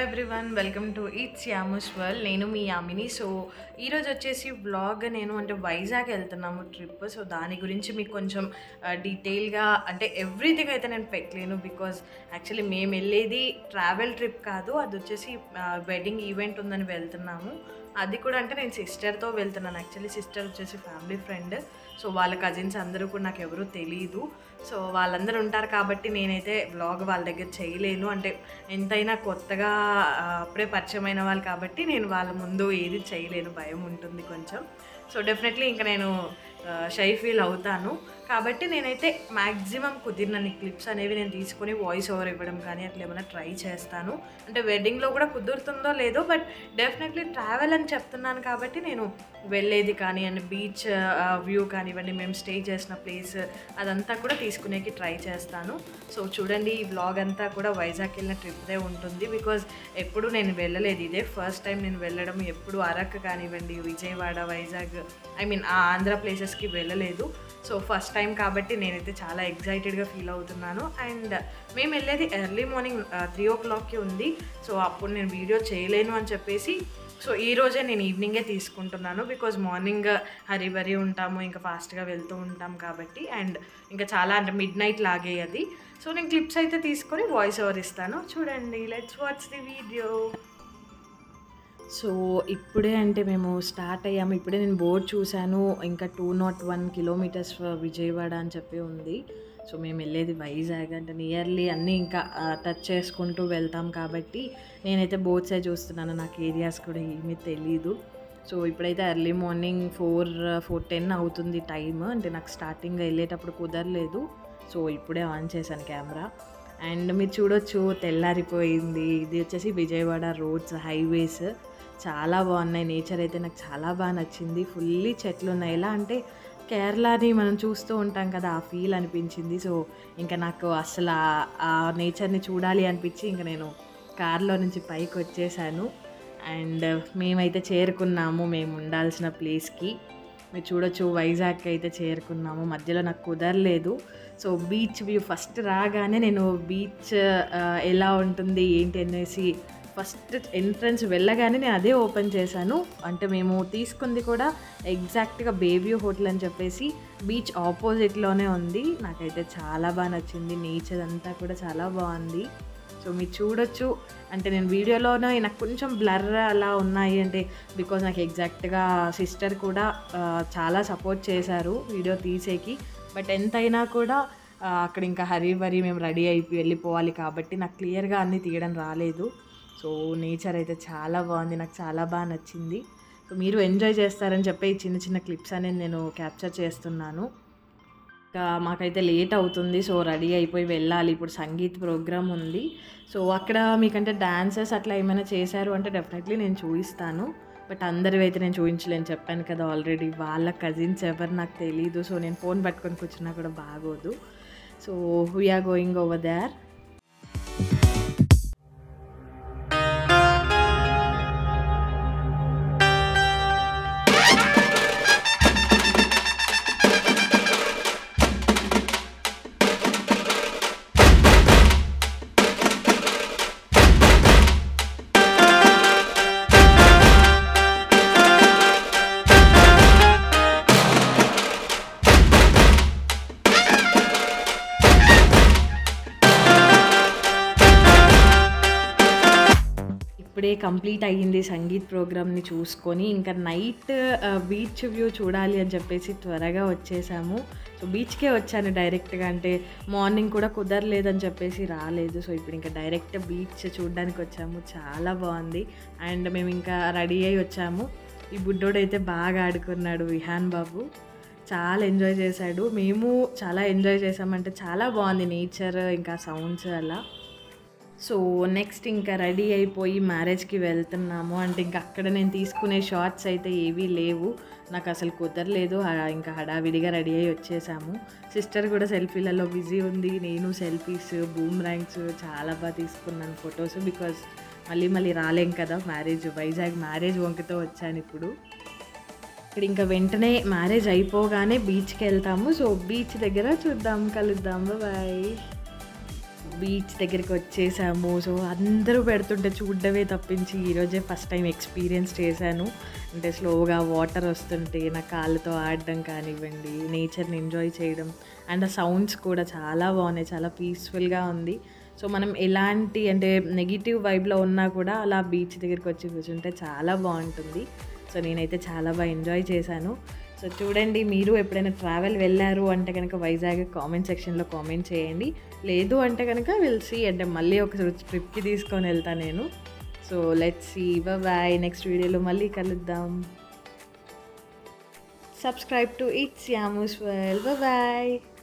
everyone welcome to it's Yamu's world నేను మీ Yamini so ఈరోజు వచ్చేసి వ్లాగ్ నేను అంటే వైజాగ్ వెళ్తున్నాము ట్రిప్ సో దాని గురించి మీకు కొంచెం డీటెయిల్గా అంటే ఎవ్రీథింగ్ అయితే నేను పెట్టలేను బికాజ్ యాక్చువల్లీ మేము వెళ్ళేది ట్రావెల్ ట్రిప్ కాదు అది వచ్చేసి వెడ్డింగ్ ఈవెంట్ ఉందని వెళ్తున్నాము అది కూడా అంటే నేను సిస్టర్తో వెళ్తున్నాను యాక్చువల్లీ సిస్టర్ వచ్చేసి ఫ్యామిలీ ఫ్రెండ్ సో వాళ్ళ కజిన్స్ అందరూ కూడా నాకు ఎవరూ తెలియదు సో వాళ్ళందరూ ఉంటారు కాబట్టి నేనైతే వ్లాగ్ వాళ్ళ దగ్గర చేయలేను అంటే ఎంతైనా కొత్తగా ఆ, అప్పుడే పరిచయం అయిన వాళ్ళు కాబట్టి నేను వాళ్ళ ముందు ఏది చేయలేను భయం ఉంటుంది కొంచెం సో డెఫినెట్లీ ఇంకా నేను షై ఫీల్ అవుతాను కాబట్టి నేనైతే మ్యాక్సిమం కుదిరినన్ని క్లిప్స్ అనేవి నేను తీసుకొని వాయిస్ ఓవర్ ఇవ్వడం కానీ అట్లా ఏమైనా ట్రై చేస్తాను అంటే వెడ్డింగ్లో కూడా కుదురుతుందో లేదో బట్ డెఫినెట్లీ ట్రావెల్ అని చెప్తున్నాను కాబట్టి నేను వెళ్ళేది కానీ అండ్ బీచ్ వ్యూ కానివ్వండి మేము స్టే చేసిన ప్లేస్ అదంతా కూడా తీసుకునేకి ట్రై చేస్తాను సో చూడండి ఈ వ్లాగ్ అంతా కూడా వైజాగ్ వెళ్ళిన ట్రిప్దే ఉంటుంది బికాజ్ ఎప్పుడు నేను వెళ్ళలేదు ఇదే ఫస్ట్ టైం నేను వెళ్ళడం ఎప్పుడు అరకు కానివ్వండి విజయవాడ వైజాగ్ ఐ మీన్ ఆ ఆంధ్ర ప్లేసెస్కి వెళ్ళలేదు సో ఫస్ట్ టైం కాబట్టి నేనైతే చాలా ఎగ్జైటెడ్గా ఫీల్ అవుతున్నాను అండ్ మేము వెళ్ళేది ఎర్లీ మార్నింగ్ త్రీ ఓ క్లాక్కి ఉంది సో అప్పుడు నేను వీడియో చేయలేను అని చెప్పేసి సో ఈ రోజే నేను ఈవినింగే తీసుకుంటున్నాను బికాజ్ మార్నింగ్ హరీ బరీ ఉంటాము ఇంకా ఫాస్ట్గా వెళ్తూ ఉంటాం కాబట్టి అండ్ ఇంకా చాలా అంటే మిడ్ నైట్ లాగే అది సో నేను క్లిప్స్ అయితే తీసుకొని వాయిస్ ఓవర్ ఇస్తాను చూడండి let's watch the video so ఇప్పుడే అంటే మేము స్టార్ట్ అయ్యాము ఇప్పుడే నేను బోర్డ్ చూశాను ఇంకా two not one kilometres Vijayawada అని చెప్పి ఉంది సో మేము వెళ్ళేది వైజాగ్ అంటే నియర్లీ అన్నీ ఇంకా టచ్ చేసుకుంటూ వెళ్తాం కాబట్టి నేనైతే బోర్డ్ సైడ్ చూస్తున్నాను నాకు ఏరియాస్ కూడా ఏమీ తెలీదు సో ఇప్పుడైతే early morning four four ten అవుతుంది టైం అంటే నాకు స్టార్టింగ్ వెళ్ళేటప్పుడు కుదరలేదు సో ఇప్పుడే ఆన్ చేశాను కెమెరా అండ్ మీరు చూడొచ్చు తెల్లారిపోయింది ఇది వచ్చేసి విజయవాడ రోడ్స్ హైవేస్ చాలా బాగున్నాయి నేచర్ అయితే నాకు చాలా బాగా నచ్చింది ఫుల్లీ చెట్లు ఉన్నాయి ఎలా అంటే కేరళని మనం చూస్తూ ఉంటాం కదా ఆ ఫీల్ అనిపించింది సో ఇంకా నాకు అసలు ఆ- ఆ నేచర్ని చూడాలి అనిపించి ఇంకా నేను కార్లో నుంచి పైకి వచ్చేసాను అండ్ మేమైతే చేరుకున్నాము మేము ఉండాల్సిన ప్లేస్కి మీరు చూడొచ్చు వైజాగ్ అయితే చేరుకున్నాము మధ్యలో నాకు కుదరలేదు సో బీచ్ వ్యూ ఫస్ట్ రాగానే నేను బీచ్ ఎలా ఉంటుంది ఏంటి అనేసి ఫస్ట్ ఎంట్రన్స్ వెళ్ళగానే నేను అదే ఓపెన్ చేశాను అంటే మేము తీసుకుంది కూడా ఎగ్జాక్ట్గా బేబీ హోటల్ అని చెప్పేసి బీచ్ ఆపోజిట్లోనే ఉంది నాకైతే చాలా బాగా నచ్చింది నేచర్ అంతా కూడా చాలా బాగుంది సో మీరు చూడొచ్చు అంటే నేను వీడియోలోనే నాకు కొంచెం బ్లర్ అలా ఉన్నాయి అంటే బికాజ్ నాకు ఎగ్జాక్ట్గా సిస్టర్ కూడా ఆ, చాలా సపోర్ట్ చేశారు వీడియో తీసేకి బట్ ఎంతైనా కూడా ఆ, అక్కడ ఇంకా హరీ బరీ మేము రెడీ అయిపోయి వెళ్ళిపోవాలి కాబట్టి నాకు క్లియర్గా అన్నీ తీయడం రాలేదు సో నేచర్ అయితే చాలా బాగుంది నాకు చాలా బాగా నచ్చింది సో మీరు ఎంజాయ్ చేస్తారని చెప్పి ఈ చిన్న చిన్న క్లిప్స్ అనేది నేను క్యాప్చర్ చేస్తున్నాను ఇంకా మాకైతే లేట్ అవుతుంది సో రెడీ అయిపోయి వెళ్ళాలి ఇప్పుడు సంగీత్ ప్రోగ్రామ్ ఉంది సో అక్కడ మీకంటే డాన్సెస్ అట్లా ఏమైనా చేశారు అంటే డెఫినెట్లీ నేను చూపిస్తాను బట్ అందరివి అయితే నేను చూపించలేను చెప్పాను కదా ఆల్రెడీ వాళ్ళ కజిన్స్ ఎవరు నాకు తెలీదు సో నేను ఫోన్ పట్టుకొని కూర్చున్నా కూడా బాగోదు so we're going over there ఇప్పుడే కంప్లీట్ అయ్యింది సంగీత్ ప్రోగ్రామ్ని చూసుకొని ఇంకా నైట్ బీచ్ వ్యూ చూడాలి అని చెప్పేసి త్వరగా వచ్చేసాము సో బీచ్కే వచ్చాను డైరెక్ట్గా అంటే మార్నింగ్ కూడా కుదరలేదని చెప్పేసి రాలేదు సో ఇప్పుడు ఇంకా డైరెక్ట్ బీచ్ చూడడానికి వచ్చాము చాలా బాగుంది అండ్ మేము ఇంకా రెడీ అయ్యి వచ్చాము ఈ బుడ్డోడు అయితే బాగా ఆడుకున్నాడు విహాన్ బాబు చాలా ఎంజాయ్ చేశాడు మేము చాలా ఎంజాయ్ చేసామంటే చాలా బాగుంది నేచర్ ఇంకా సౌండ్స్ అలా సో నెక్స్ట్ ఇంకా రెడీ అయిపోయి మ్యారేజ్కి వెళ్తున్నాము అంటే ఇంకా అక్కడ నేను తీసుకునే షార్ట్స్ అయితే ఏవీ లేవు నాకు అసలు కుదరలేదు ఆ, ఇంకా హడావిడిగా రెడీ అయ్యి వచ్చేసాము సిస్టర్ కూడా సెల్ఫీలలో బిజీ ఉంది నేను సెల్ఫీస్ బూమ్ ర్యాంక్స్ చాలా బాగా తీసుకున్నాను ఫొటోస్ బికాజ్ మళ్ళీ మళ్ళీ రాలేం కదా మ్యారేజ్ వైజాగ్ మ్యారేజ్ వంకతో వచ్చాను ఇప్పుడు ఇక్కడ ఇంకా వెంటనే మ్యారేజ్ అయిపోగానే బీచ్కి వెళ్తాము సో బీచ్ దగ్గర చూద్దాం కలుద్దాం బాయ్ బీచ్ దగ్గరికి వచ్చేసాము సో అందరూ పెడుతుంటే చూడడమే తప్పించి ఈరోజే ఫస్ట్ టైం ఎక్స్పీరియన్స్ చేశాను అంటే స్లోగా వాటర్ వస్తుంటే నా కాళ్ళతో ఆడడం కానివ్వండి నేచర్ని ఎంజాయ్ చేయడం అండ్ ఆ సౌండ్స్ కూడా చాలా బాగున్నాయి చాలా పీస్ఫుల్గా ఉంది సో మనం ఎలాంటి అంటే నెగిటివ్ వైబ్లో ఉన్నా కూడా అలా బీచ్ దగ్గరికి వచ్చి కూర్చుంటే చాలా బాగుంటుంది సో నేనైతే చాలా బాగా ఎంజాయ్ చేశాను సో చూడండి మీరు ఎప్పుడైనా ట్రావెల్ వెళ్ళారు అంటే కనుక వైజాగ్ కామెంట్ సెక్షన్లో కామెంట్ చేయండి లేదు అంటే కనుక విల్సి అంటే మళ్ళీ ఒక ట్రిప్కి తీసుకొని వెళ్తాను నేను so let's see bye next వీడియోలో మళ్ళీ కలుద్దాం subscribe to it's Yamu's world bye